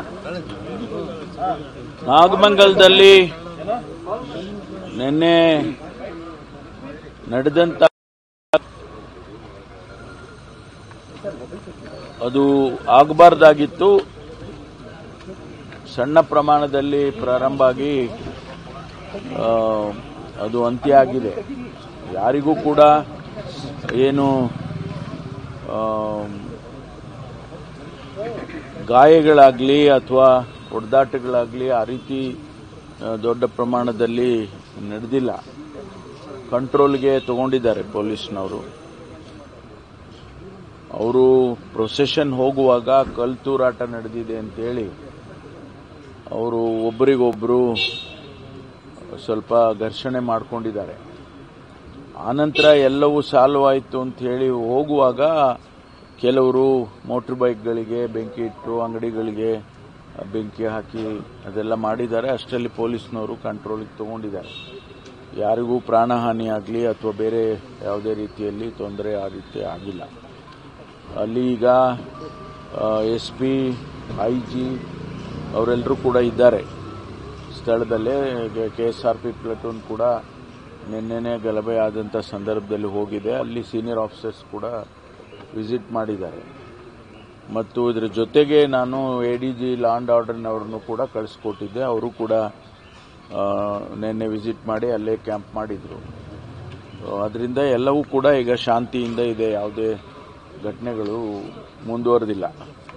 ನಾಗಮಂಗಲದಲ್ಲಿ ನಿನ್ನೆ ನಡೆದಂತ ಅದು ಆಗಬಾರ್ದಾಗಿತ್ತು ಸಣ್ಣ ಪ್ರಮಾಣದಲ್ಲಿ ಪ್ರಾರಂಭ ಆಗಿ ಆ, ಅದು ಅಂತ್ಯ ಆಗಿದೆ ಯಾರಿಗೂ ಕೂಡ ಏನು ಆ, ಗಾಯಗಳಾಗಲಿ ಅಥವಾ ಹೊಡೆದಾಟಗಳಾಗಲಿ ಆ ರೀತಿ ಆ, ದೊಡ್ಡ ಪ್ರಮಾಣದಲ್ಲಿ ನಡೆದಿಲ್ಲ ಕಂಟ್ರೋಲ್ಗೆ ತಗೊಂಡಿದ್ದಾರೆ ಪೊಲೀಸ್ನವರು ಅವರು ಪ್ರೊಸೆಷನ್ ಹೋಗುವಾಗ ಕಲ್ ತೂರಾಟ ನಡೆದಿದೆ ಅಂತೇಳಿ ಅವರು ಒಬ್ಬರಿಗೊಬ್ಬರು ಸ್ವಲ್ಪ ಘರ್ಷಣೆ ಮಾಡ್ಕೊಂಡಿದ್ದಾರೆ ಆನಂತರ ಎಲ್ಲವೂ ಸಾಲ್ವ್ ಆಯಿತು ಅಂತ ಹೇಳಿ ಹೋಗುವಾಗ ಕೆಲವರು ಮೋಟರ್ ಬೈಕ್ಗಳಿಗೆ ಬೆಂಕಿ ಇಟ್ಟು ಅಂಗಡಿಗಳಿಗೆ ಬೆಂಕಿ ಹಾಕಿ ಅದೆಲ್ಲ ಮಾಡಿದ್ದಾರೆ ಅಷ್ಟರಲ್ಲಿ ಪೊಲೀಸ್ನವರು ಕಂಟ್ರೋಲಿಗೆ ತಗೊಂಡಿದ್ದಾರೆ ಯಾರಿಗೂ ಪ್ರಾಣಹಾನಿ ಆಗಲಿ ಅಥವಾ ಬೇರೆ ಯಾವುದೇ ರೀತಿಯಲ್ಲಿ ತೊಂದರೆ ಆ ರೀತಿ ಆಗಿಲ್ಲ ಅಲ್ಲಿ ಈಗ ಎಸ್ ಪಿ ಐ ಜಿ ಅವರೆಲ್ಲರೂ ಕೂಡ ಇದ್ದಾರೆ ಸ್ಥಳದಲ್ಲೇ K S R P platoon ಕೂಡ ನಿನ್ನೆನೆ ಗಲಭೆ ಆದಂಥ ಸಂದರ್ಭದಲ್ಲಿ ಹೋಗಿದೆ ಅಲ್ಲಿ ಸೀನಿಯರ್ ಆಫೀಸರ್ಸ್ ಕೂಡ ವಿಸಿಟ್ ಮಾಡಿದ್ದಾರೆ ಮತ್ತು ಇದರ ಜೊತೆಗೆ ನಾನು A D G law and ಆರ್ಡರ್ನವ್ರನ್ನು ಕೂಡ ಕಳಿಸ್ಕೊಟ್ಟಿದ್ದೆ ಅವರು ಕೂಡ ಆ, ನಿನ್ನೆ ವಿಸಿಟ್ ಮಾಡಿ ಅಲ್ಲೇ ಕ್ಯಾಂಪ್ ಮಾಡಿದರು ಅದರಿಂದ ಎಲ್ಲವೂ ಕೂಡ ಈಗ ಶಾಂತಿಯಿಂದ ಇದೆ ಯಾವುದೇ ಘಟನೆಗಳು ಮುಂದುವರೆದಿಲ್ಲ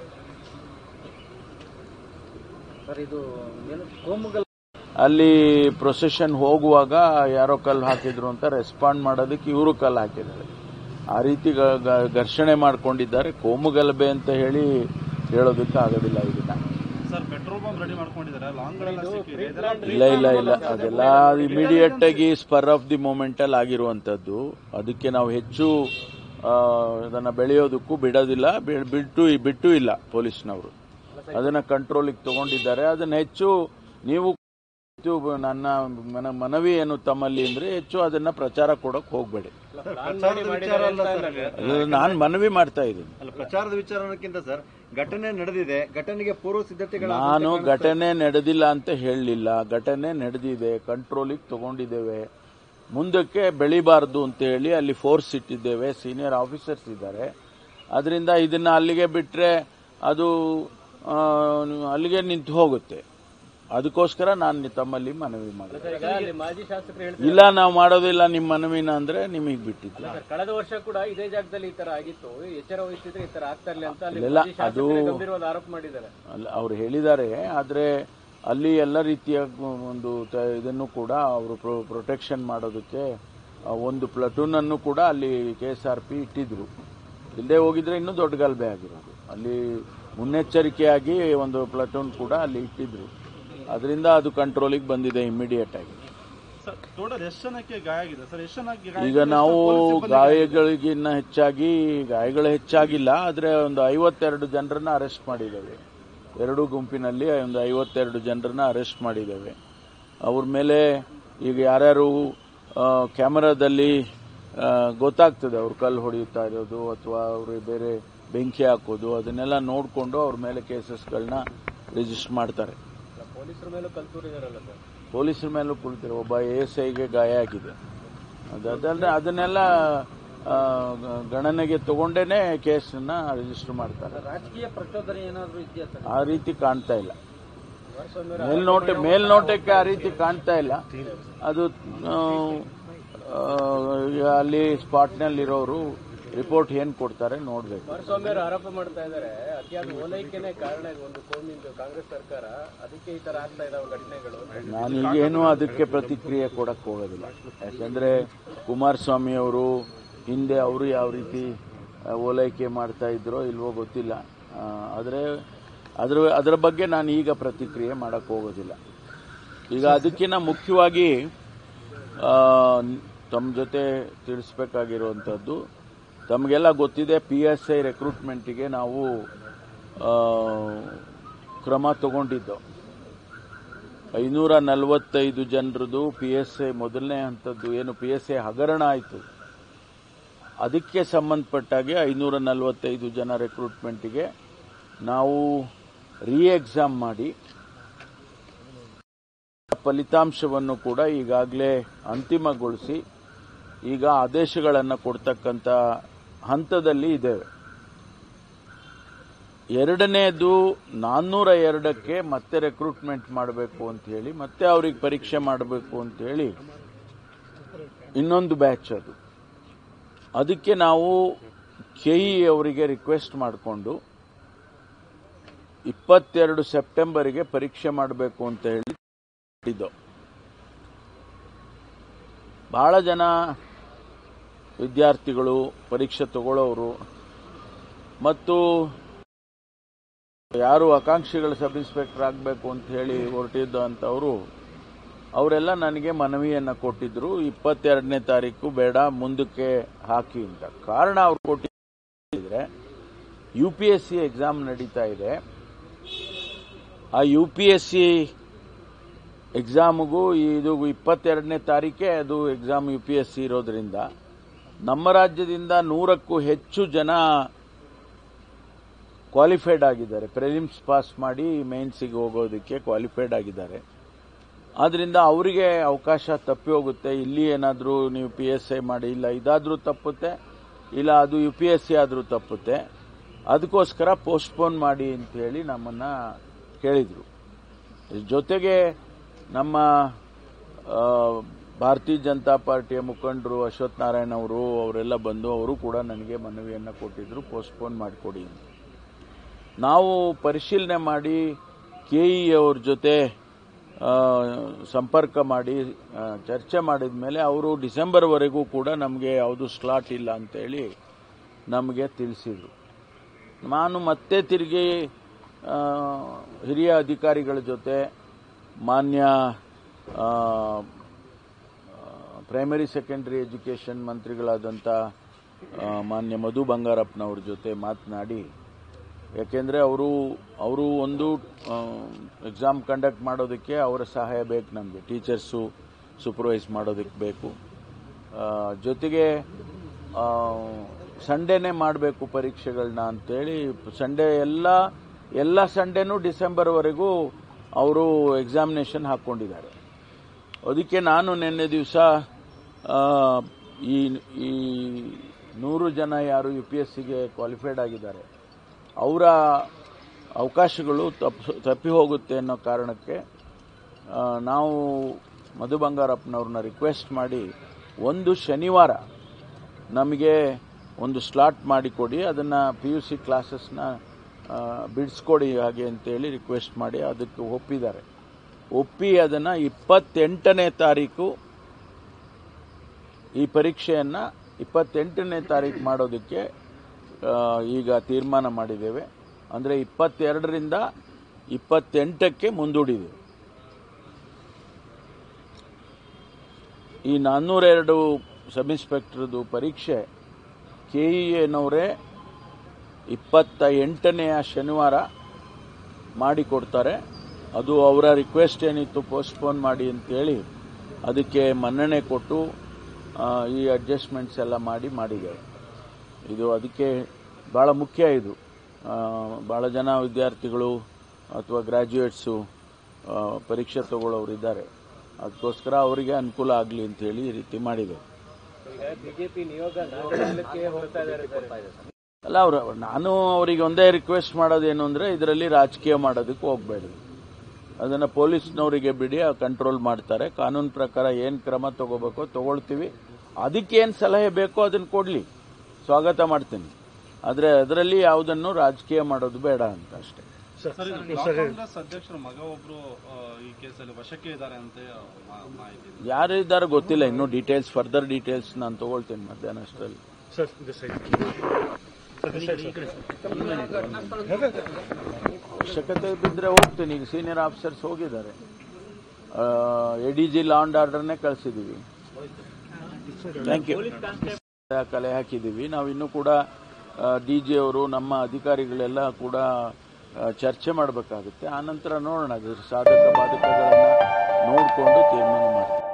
ಸರ್ ಇದು ಏನು ಕೋಮುಗಲ್ ಅಲ್ಲಿ ಪ್ರೊಸೆಷನ್ ಹೋಗುವಾಗ ಯಾರೋ ಕಲ್ಲು ಹಾಕಿದ್ರು ಅಂತ ರೆಸ್ಪಾಂಡ್ ಮಾಡೋದಕ್ಕೆ ಇವರು ಕಲ್ಲು ಹಾಕಿದ್ದಾರೆ ಆ ರೀತಿ ಗ- ಗ- ಘರ್ಷಣೆ ಮಾಡ್ಕೊಂಡಿದ್ದಾರೆ ಕೋಮುಗಲಭೆ ಅಂತ ಹೇಳಿ ಹೇಳೋದಕ್ಕೆ ಆಗೋದಿಲ್ಲ ಇದನ್ನ ಸರ್ ಪೆಟ್ರೋಲ್ ಬಂಕ್ ರೆಡಿ ಮಾಡ್ಕೊಂಡಿದ್ದಾರೆ ಲಾಂಗ್ಗಳೆಲ್ಲ ಸಿಕ್ಕಿದೆ ಇದೆಲ್ಲ ಇಲ್ಲ ಇಲ್ಲ ಇಲ್ಲ ಅದೆಲ್ಲ ಇಮಿಡಿಯೇಟ್ ಆಗಿ ಸ್ಪರ್ ಆಫ್ ದಿ ಮೂಮೆಂಟ್ ಅಲ್ಲಿ ಆಗಿರುವಂತದ್ದು ಅದಕ್ಕೆ ನಾವು ಹೆಚ್ಚು ಆ, ಇದನ್ನ ಬೆಳೆಯೋದಕ್ಕೂ ಬಿಡೋದಿಲ್ಲ ಬಿ- ಬಿಟ್ಟು ಬಿಟ್ಟು ಇಲ್ಲ ಪೊಲೀಸ್ನವರು ಅದನ್ನ ಕಂಟ್ರೋಲಿಗೆ ತಗೊಂಡಿದ್ದಾರೆ ಅದನ್ನ ಹೆಚ್ಚು ನೀವು ಹೆಚ್ಚು ನನ್ನ ಮನ- ಮನವಿ ಏನು ತಮ್ಮಲ್ಲಿ ಅಂದ್ರೆ ಹೆಚ್ಚು ಅದನ್ನ ಪ್ರಚಾರ ಕೊಡಕ್ ಹೋಗ್ಬೇಡಿ ಪ್ರಚಾರದ ವಿಚಾರ ಅಲ್ಲ ಸರ್ ಅದು ನಾನು ಮನವಿ ಮಾಡ್ತಾ ಇದ್ದೀನಿ ಅಲ್ಲ ಪ್ರಚಾರದ ವಿಚಾರ ಅನ್ನೋಕ್ಕಿಂತ ಸರ್ ಘಟನೆ ನಡೆದಿದೆ ಘಟನೆಗೆ ಪೂರ್ವ ಸಿದ್ಧತೆಗಳ ನಾನು ಘಟನೆ ನಡೆದಿಲ್ಲ ಅಂತ ಹೇಳಲಿಲ್ಲ ಘಟನೆ ನಡೆದಿದೆ ಕಂಟ್ರೋಲಿಗೆ ತಗೊಂಡಿದ್ದೇವೆ ಮುಂದಕ್ಕೆ ಬೆಳಿಬಾರ್ದು ಅಂತ ಹೇಳಿ ಅಲ್ಲಿ ಫೋರ್ಸ್ ಇಟ್ಟಿದ್ದೇವೆ ಸೀನಿಯರ್ ಆಫೀಸರ್ಸ್ ಇದ್ದಾರೆ ಅದರಿಂದ ಇದನ್ನ ಅಲ್ಲಿಗೆ ಬಿಟ್ರೆ ಅದು ಆ, ಅಲ್ಲಿಗೆ ನಿಂತು ಹೋಗುತ್ತೆ ಅದಕ್ಕೋಸ್ಕರ ನಾನು ತಮ್ಮಲ್ಲಿ ಮನವಿ ಮಾಡಿದೆ ಈಗ ಅಲ್ಲಿ ಮಾಜಿ ಶಾಸಕರು ಹೇಳ್ತಾರೆ ಇಲ್ಲ ನಾವು ಮಾಡೋದಿಲ್ಲ ನಿಮ್ಮ ಮನವಿನ ಅಂದ್ರೆ ನಿಮಗೆ ಬಿಟ್ಟಿದ್ದು ಸರ್, ಕಳೆದ ವರ್ಷ ಕೂಡ ಇದೇ ಜಾಗದಲ್ಲಿ ಈ ತರ ಆಗಿತ್ತು ಎಚ್ಚರ ವಹಿಸಿದ್ರೆ ಈ ತರ ಆಗ್ತಾ ಇರಲಿಲ್ಲ ಅಂತ ಅಲ್ಲಿ ಇಲ್ಲ, ಮಾಜಿ ಶಾಸಕರೇ ಅದು- ಗಂಭೀರವಾದ ಆರೋಪ ಮಾಡಿದ್ದಾರೆ ಅಲ್ಲ ಅವ್ರು ಹೇಳಿದ್ದಾರೆ ಆದರೆ ಅಲ್ಲಿ ಎಲ್ಲ ರೀತಿಯ ಒಂದು ತ- ಇದನ್ನು ಕೂಡ ಅವರು ಪ್ರೊಟೆಕ್ಷನ್ ಮಾಡೋದಕ್ಕೆ ಆ, ಒಂದು ಪ್ಲಟೂನ್ ಅನ್ನು ಕೂಡ ಅಲ್ಲಿ ಕೆ ಎಸ್ ಆರ್ ಪಿ ಇಟ್ಟಿದ್ರು ಇಲ್ಲದೆ ಹೋಗಿದ್ರೆ ಇನ್ನೂ ದೊಡ್ಡ ಗಲಭೆ ಆಗಿರೋದು ಅಲ್ಲಿ ಮುನ್ನೆಚ್ಚರಿಕೆಯಾಗಿ ಒಂದು ಪ್ಲಟೂನ್ ಕೂಡ ಅಲ್ಲಿ ಇಟ್ಟಿದ್ರು ಅದರಿಂದ ಅದು ಕಂಟ್ರೋಲಿಗೆ ಬಂದಿದೆ ಇಮಿಡಿಯೇಟ್ ಆಗಿ ಸರ್ ಟೋಟಲ್ ಎಷ್ಟು ಜನಕ್ಕೆ ಗಾಯ ಆಗಿದೆ ಸರ್ ಎಷ್ಟು ಜನಕ್ಕೆ ಗಾಯ ಈಗ ಆಗಿದೆ? ನಾವು ಎಷ್ಟು ಪೊಲೀಸ್ ಸಿಬ್ಬಂದಿ ಗಾಯಗಳಿಗಿನ್ನ ಹೆಚ್ಚಾಗಿ ಗಾಯಗಳು ಹೆಚ್ಚಾಗಿಲ್ಲ ಆದರೆ ಒಂದು ಐವತ್ತೆರಡು ಜನರನ್ನ ಅರೆಸ್ಟ್ ಮಾಡಿದ್ದೇವೆ ಎರಡು ಗುಂಪಿನಲ್ಲಿ ಒಂದು ಐವತ್ತೆರಡು ಜನರನ್ನ ಅರೆಸ್ಟ್ ಮಾಡಿದ್ದೇವೆ ಅವ್ರ ಮೇಲೆ ಈಗ ಯಾರ್ಯಾರು ಆ, ಕ್ಯಾಮರಾದಲ್ಲಿ ಆ, ಗೊತ್ತಾಗ್ತದೆ ಅವ್ರು ಕಲ್ಲು ಹೊಡೆಯುತ್ತಾ ಇರೋದು ಅಥವಾ ಅವರು ಬೇರೆ ಬೆಂಕಿ ಹಾಕೋದು ಅದನ್ನೆಲ್ಲ ನೋಡಿಕೊಂಡು ಅವ್ರ ಮೇಲೆ ಕೇಸಸ್ಗಳನ್ನ ರಿಜಿಸ್ಟರ್ ಮಾಡ್ತಾರೆ ಪೊಲೀಸರ ಮೇಲೂ ಕಲ್ತೂರಿದಾರಲ್ಲ ಸರ್ ಪೊಲೀಸರ ಮೇಲೂ ಕುಳಿತಿರೋ ಒಬ್ಬ ಎ ಎಸ್ ಐಗೆ ಗಾಯ ಆಗಿದೆ ಅದು ಅದಲ್ಲದೆ ಅದನ್ನೆಲ್ಲ ಆ, ಗ- ಗಣನೆಗೆ ತಗೊಂಡೇನೆ ಕೇಸನ್ನ ರಿಜಿಸ್ಟರ್ ಮಾಡ್ತಾರೆ ರಾಜಕೀಯ ಪ್ರಚೋದನೆ ಏನಾದರೂ ಇದೆಯಾ ಸರ್ ಆ ರೀತಿ ಕಾಣ್ತಾ ಇಲ್ಲ ಮೇಲ್ನೋಟ ಮೇಲ್ನೋಟಕ್ಕೆ ಆ ರೀತಿ ಕಾಣ್ತಾ ಇಲ್ಲ ಅದು ಆ, ಆ, ಈಗ ಅಲ್ಲಿ ಸ್ಪಾಟ್ನಲ್ಲಿರೋರು ರಿಪೋರ್ಟ್ ಏನ್ ಕೊಡ್ತಾರೆ ನೋಡ್ಬೇಕು ಕುಮಾರಸ್ವಾಮಿ ಅವರು ಆರೋಪ ಮಾಡ್ತಾ ಇದ್ದಾರೆ ಅತಿಯಾದ ಓಲೈಕೆನೆ ಕಾರಣ ಇದು ಒಂದು ಕೋಮಿಂದು ಕಾಂಗ್ರೆಸ್ ಸರ್ಕಾರ ಅದಕ್ಕೆ ಈ ತರ ಆಗ್ತಾ ಇದಾವೆ ಘಟನೆಗಳು ನಾನು ಈಗೇನು ಅದಕ್ಕೆ ಪ್ರತಿಕ್ರಿಯೆ ಕೊಡಕ್ ಹೋಗೋದಿಲ್ಲ ಯಾಕಂದ್ರೆ ಕುಮಾರಸ್ವಾಮಿ ಅವರು ಹಿಂದೆ ಅವರು ಯಾವ ರೀತಿ ಆ, ಓಲೈಕೆ ಮಾಡ್ತಾ ಇದ್ರೋ ಇಲ್ವೋ ಗೊತ್ತಿಲ್ಲ ಆ, ಆದ್ರೆ ಅದ್ರ ಅದರ ಬಗ್ಗೆ ನಾನು ಈಗ ಪ್ರತಿಕ್ರಿಯೆ ಮಾಡಕ್ ಹೋಗೋದಿಲ್ಲ ಈಗ ಅದಕ್ಕಿಂತ ಮುಖ್ಯವಾಗಿ ಆ, ತಮ್ಮ ಜೊತೆ ತಿಳಿಸ್ಬೇಕಾಗಿರುವಂಥದ್ದು ತಮಗೆಲ್ಲ ಗೊತ್ತಿದೆ ಪಿ ಎಸ್ ಐ ರೆಕ್ರೂಟ್ಮೆಂಟಿಗೆ ನಾವು ಆ, ಕ್ರಮ ತಗೊಂಡಿದ್ದು ಐನೂರ ನಲವತ್ತೈದು ಜನರದು ಪಿ ಎಸ್ ಐ ಮೊದಲನೇ ಹಂತದ್ದು ಏನು ಪಿ ಎಸ್ ಐ ಹಗರಣ ಆಯಿತು ಅದಕ್ಕೆ ಸಂಬಂಧಪಟ್ಟಾಗೆ ಐನೂರ ನಲವತ್ತೈದು ಜನ ರೆಕ್ರೂಟ್ಮೆಂಟಿಗೆ ನಾವು ರೀ ಎಕ್ಸಾಮ್ ಮಾಡಿ ಫಲಿತಾಂಶವನ್ನು ಕೂಡ ಈಗಾಗಲೇ ಅಂತಿಮಗೊಳಿಸಿ ಈಗ ಆದೇಶಗಳನ್ನು ಕೊಡ್ತಕ್ಕಂಥ ಹಂತದಲ್ಲಿ ಇದ್ದೇವೆ ಎರಡನೇದು ನಾನ್ನೂರ ಎರಡಕ್ಕೆ ಮತ್ತೆ ರೆಕ್ರೂಟ್ಮೆಂಟ್ ಮಾಡಬೇಕು ಅಂತ ಹೇಳಿ ಮತ್ತೆ ಅವ್ರಿಗೆ ಪರೀಕ್ಷೆ ಮಾಡಬೇಕು ಅಂತ ಹೇಳಿ ಇನ್ನೊಂದು ಬ್ಯಾಚ್ ಅದು ಅದಕ್ಕೆ ನಾವು ಕೆಇ ಅವರಿಗೆ ರಿಕ್ವೆಸ್ಟ್ ಮಾಡಿಕೊಂಡು ಇಪ್ಪತ್ತೆರಡು ಸೆಪ್ಟೆಂಬರ್ಗೆ ಪರೀಕ್ಷೆ ಮಾಡಬೇಕು ಅಂತ ಹೇಳಿ ಇದ್ದು ಬಹಳ ಜನ ವಿದ್ಯಾರ್ಥಿಗಳು ಪರೀಕ್ಷೆ ತಗೊಳ್ಳೋರು ಮತ್ತು ಯಾರು ಆಕಾಂಕ್ಷಿಗಳು ಸಬ್ ಇನ್ಸ್ಪೆಕ್ಟರ್ ಆಗಬೇಕು ಅಂತ ಹೇಳಿ ಹೊರಟಿದ್ದಂಥವರು ಅವರೆಲ್ಲ ನನಗೆ ಮನವಿಯನ್ನು ಕೊಟ್ಟಿದ್ರು ಇಪ್ಪತ್ತೆರಡನೇ ತಾರೀಕು ಬೇಡ ಮುಂದಕ್ಕೆ ಹಾಕಿ ಅಂತ ಕಾರಣ ಅವ್ರು ಕೊಟ್ಟಿದ್ರೆ U P S C exam ನಡೀತಾ ಇದೆ ಆ ಯು ಪಿ ಎಸ್ ಸಿ ಎಕ್ಸಾಮ್ಗೂ ಇದು ಇಪ್ಪತ್ತೆರಡನೇ ತಾರೀಕೆ ಅದು exam U P S C ಇರೋದ್ರಿಂದ ನಮ್ಮ ರಾಜ್ಯದಿಂದ ನೂರಕ್ಕೂ ಹೆಚ್ಚು ಜನ ಕ್ವಾಲಿಫೈಡ್ ಆಗಿದ್ದಾರೆ ಪ್ರಿಲಿಮ್ಸ್ ಪಾಸ್ ಮಾಡಿ ಮೇನ್ಸಿಗೆ ಹೋಗೋದಕ್ಕೆ ಕ್ವಾಲಿಫೈಡ್ ಆಗಿದ್ದಾರೆ ಆದ್ರಿಂದ ಅವರಿಗೆ ಅವಕಾಶ ತಪ್ಪಿ ಹೋಗುತ್ತೆ ಇಲ್ಲಿ ಏನಾದರೂ ನೀವು ಪಿ ಎಸ್ ಐ ಮಾಡಿ ಇಲ್ಲ ಇದಾದರೂ ತಪ್ಪುತ್ತೆ ಇಲ್ಲ ಅದು ಯು ಪಿ ಎಸ್ ಸಿ ಆದರೂ ತಪ್ಪುತ್ತೆ ಅದಕ್ಕೋಸ್ಕರ ಪೋಸ್ಟ್ಪೋನ್ ಮಾಡಿ ಅಂತ ಹೇಳಿ ನಮ್ಮನ್ನ ಕೇಳಿದರು ಜೊತೆಗೆ ನಮ್ಮ ಆ, ಭಾರತೀಯ ಜನತಾ ಪಾರ್ಟಿಯ ಮುಖಂಡರು ಅಶ್ವಥ್ ನಾರಾಯಣ ಅವರು ಅವರೆಲ್ಲ ಬಂದು ಅವರು ಕೂಡ ನನಗೆ ಮನವಿಯನ್ನು ಕೊಟ್ಟಿದ್ರು ಪೋಸ್ಟ್ಪೋನ್ ಮಾಡಿಕೊಡಿ ಅಂತ ನಾವು ಪರಿಶೀಲನೆ ಮಾಡಿ ಕೆಇ ಅವ್ರ ಜೊತೆ ಆ, ಸಂಪರ್ಕ ಮಾಡಿ ಆ, ಚರ್ಚೆ ಮಾಡಿದ ಮೇಲೆ ಅವರು ಡಿಸೆಂಬರ್ವರೆಗೂ ಕೂಡ ನಮಗೆ ಯಾವುದು ಸ್ಲಾಟ್ ಇಲ್ಲ ಅಂತೇಳಿ ನಮಗೆ ತಿಳಿಸಿದರು ನಾನು ಮತ್ತೆ ತಿರುಗಿ ಆ, ಹಿರಿಯ ಅಧಿಕಾರಿಗಳ ಜೊತೆ ಮಾನ್ಯ ಆ, ಪ್ರೈಮರಿ ಸೆಕೆಂಡರಿ ಎಜುಕೇಷನ್ ಮಂತ್ರಿಗಳಾದಂಥ ಆ, ಮಾನ್ಯ ಮಧು ಬಂಗಾರಪ್ಪನವ್ರ ಜೊತೆ ಮಾತನಾಡಿ ಯಾಕೆಂದರೆ ಅವರು ಅವರು ಒಂದು ಎಕ್ಸಾಮ್ ಕಂಡಕ್ಟ್ ಮಾಡೋದಕ್ಕೆ ಅವರ ಸಹಾಯ ಬೇಕು ನಮಗೆ ಟೀಚರ್ಸು ಸೂಪರ್ವೈಸ್ ಮಾಡೋದಕ್ಕೆ ಬೇಕು ಆ, ಜೊತೆಗೆ ಸಂಡೇನೇ ಮಾಡಬೇಕು ಪರೀಕ್ಷೆಗಳನ್ನ ಅಂತೇಳಿ ಸಂಡೇ ಎಲ್ಲ ಎಲ್ಲ ಸಂಡೇನೂ ಡಿಸೆಂಬರ್ವರೆಗೂ ಅವರು ಎಕ್ಸಾಮಿನೇಷನ್ ಹಾಕ್ಕೊಂಡಿದ್ದಾರೆ ಅದಕ್ಕೆ ನಾನು ನಿನ್ನೆ ದಿವಸ ಈ ಈ ನೂರು ಜನ ಯಾರು ಯು ಪಿ ಎಸ್ ಸಿಗೆ ಕ್ವಾಲಿಫೈಡ್ ಆಗಿದ್ದಾರೆ ಅವರ ಅವಕಾಶಗಳು ತಪ್ಪು ತಪ್ಪಿ ಹೋಗುತ್ತೆ ಅನ್ನೋ ಕಾರಣಕ್ಕೆ ಆ, ನಾವು ಮಧು ಬಂಗಾರಪ್ಪನವ್ರನ್ನ ರಿಕ್ವೆಸ್ಟ್ ಮಾಡಿ ಒಂದು ಶನಿವಾರ ನಮಗೆ ಒಂದು ಸ್ಲಾಟ್ ಮಾಡಿಕೊಡಿ ಅದನ್ನು ಪಿ ಯು ಸಿ ಕ್ಲಾಸಸ್ನ ಬಿಡಿಸ್ಕೊಡಿ ಹಾಗೆ ಅಂತೇಳಿ ರಿಕ್ವೆಸ್ಟ್ ಮಾಡಿ ಅದಕ್ಕೆ ಒಪ್ಪಿದ್ದಾರೆ ಒಪ್ಪಿ ಅದನ್ನು ಇಪ್ಪತ್ತೆಂಟನೇ ತಾರೀಕು ಈ ಪರೀಕ್ಷೆಯನ್ನು ಇಪ್ಪತ್ತೆಂಟನೇ ತಾರೀಕು ಮಾಡೋದಕ್ಕೆ ಆ, ಈಗ ತೀರ್ಮಾನ ಮಾಡಿದ್ದೇವೆ ಅಂದರೆ ಇಪ್ಪತ್ತೆರಡರಿಂದ ಇಪ್ಪತ್ತೆಂಟಕ್ಕೆ ಮುಂದೂಡಿದ್ದೇವೆ ಈ ನಾನ್ನೂರೆರಡು ಸಬ್ ಇನ್ಸ್ಪೆಕ್ಟರ್ದು ಪರೀಕ್ಷೆ ಕೆ ಇ ಎನವರೇ ಇಪ್ಪತ್ತ ಎಂಟನೆಯ ಶನಿವಾರ ಮಾಡಿಕೊಡ್ತಾರೆ ಅದು ಅವರ ರಿಕ್ವೆಸ್ಟ್ ಏನಿತ್ತು ಪೋಸ್ಟ್ಪೋನ್ ಮಾಡಿ ಅಂತೇಳಿ ಅದಕ್ಕೆ ಮನ್ನಣೆ ಕೊಟ್ಟು ಆ, ಈ ಅಡ್ಜಸ್ಟ್ಮೆಂಟ್ಸ್ ಎಲ್ಲ ಮಾಡಿ ಮಾಡಿದ್ದೇವೆ ಇದು ಅದಕ್ಕೆ ಭಾಳ ಮುಖ್ಯ ಇದು ಆ, ಭಾಳ ಜನ ವಿದ್ಯಾರ್ಥಿಗಳು ಅಥವಾ ಗ್ರ್ಯಾಜುಯೇಟ್ಸು ಪರೀಕ್ಷೆ ತಗೊಳ್ಳೋರು ಇದ್ದಾರೆ ಅದಕ್ಕೋಸ್ಕರ ಅವರಿಗೆ ಅನುಕೂಲ ಆಗಲಿ ಅಂತ ಹೇಳಿ ಈ ರೀತಿ ಮಾಡಿದೆ ಈಗ ಬಿಜೆಪಿ ನಿಯೋಗ ನಾಗರಿಕಕ್ಕೆ ಹೋಗ್ತಾ ಇದ್ದಾರೆ ಸರ್ ಅಲ್ಲ ಅವರು ನಾನು ಅವರಿಗೆ ಒಂದೇ ರಿಕ್ವೆಸ್ಟ್ ಮಾಡೋದೇನು ಅಂದರೆ ಇದರಲ್ಲಿ ರಾಜಕೀಯ ಮಾಡೋದಕ್ಕೆ ಹೋಗಬೇಡಿ ಅದನ್ನು ಪೊಲೀಸ್ನವರಿಗೆ ಬಿಡಿ ಕಂಟ್ರೋಲ್ ಮಾಡ್ತಾರೆ ಕಾನೂನು ಪ್ರಕಾರ ಏನು ಕ್ರಮ ತಗೋಬೇಕೋ ತಗೊಳ್ತೀವಿ ಅದಕ್ಕೇನು ಸಲಹೆ ಬೇಕೋ ಅದನ್ನು ಕೊಡಲಿ ಸ್ವಾಗತ ಮಾಡ್ತೀನಿ ಆದರೆ ಅದರಲ್ಲಿ ಯಾವುದನ್ನು ರಾಜಕೀಯ ಮಾಡೋದು ಬೇಡ ಅಂತ ಅಷ್ಟೇ ಸರ್ ಇದು ಬ್ಲಾಕ್ ಕಾಂಗ್ರೆಸ್ ಅಧ್ಯಕ್ಷರ ಮಗ ಒಬ್ರು ಆ, ಈ ಕೇಸಲ್ಲಿ ವಶಕ್ಕೆ ಇದ್ದಾರೆ ಅಂತ ಮಾ- ಮಾಹಿತಿ ಇದೆ. ಯಾರು ಇದ್ದಾರೆ ಗೊತ್ತಿಲ್ಲ ಇನ್ನೂ ಡೀಟೇಲ್ಸ್ ಫರ್ದರ್ ಡೀಟೇಲ್ಸ್ ನಾನು ತಗೊಳ್ತೀನಿ ಮಧ್ಯಾಹ್ನ ಅಷ್ಟರಲ್ಲಿ ಅವಶ್ಯಕತೆ ಬಿದ್ದರೆ ಹೋಗ್ತೀನಿ ಈಗ ಸೀನಿಯರ್ ಆಫೀಸರ್ಸ್ ಹೋಗಿದ್ದಾರೆ A D G law and ಆರ್ಡರ್ನೇ ಕಳಿಸಿದ್ದೀವಿ ಥ್ಯಾಂಕ್ ಯು ಕಲೆ ಹಾಕಿದ್ದೀವಿ ನಾವು ಇನ್ನೂ ಕೂಡ ಡಿ ಜಿ ಅವರು ನಮ್ಮ ಅಧಿಕಾರಿಗಳೆಲ್ಲ ಕೂಡ ಆ, ಚರ್ಚೆ ಮಾಡಬೇಕಾಗುತ್ತೆ ಆನಂತರ ನೋಡೋಣ ಅದ್ರ ಸಾಧಕ ಬಾಧಕಗಳನ್ನು ನೋಡಿಕೊಂಡು ತೀರ್ಮಾನ ಮಾಡ್ತೀವಿ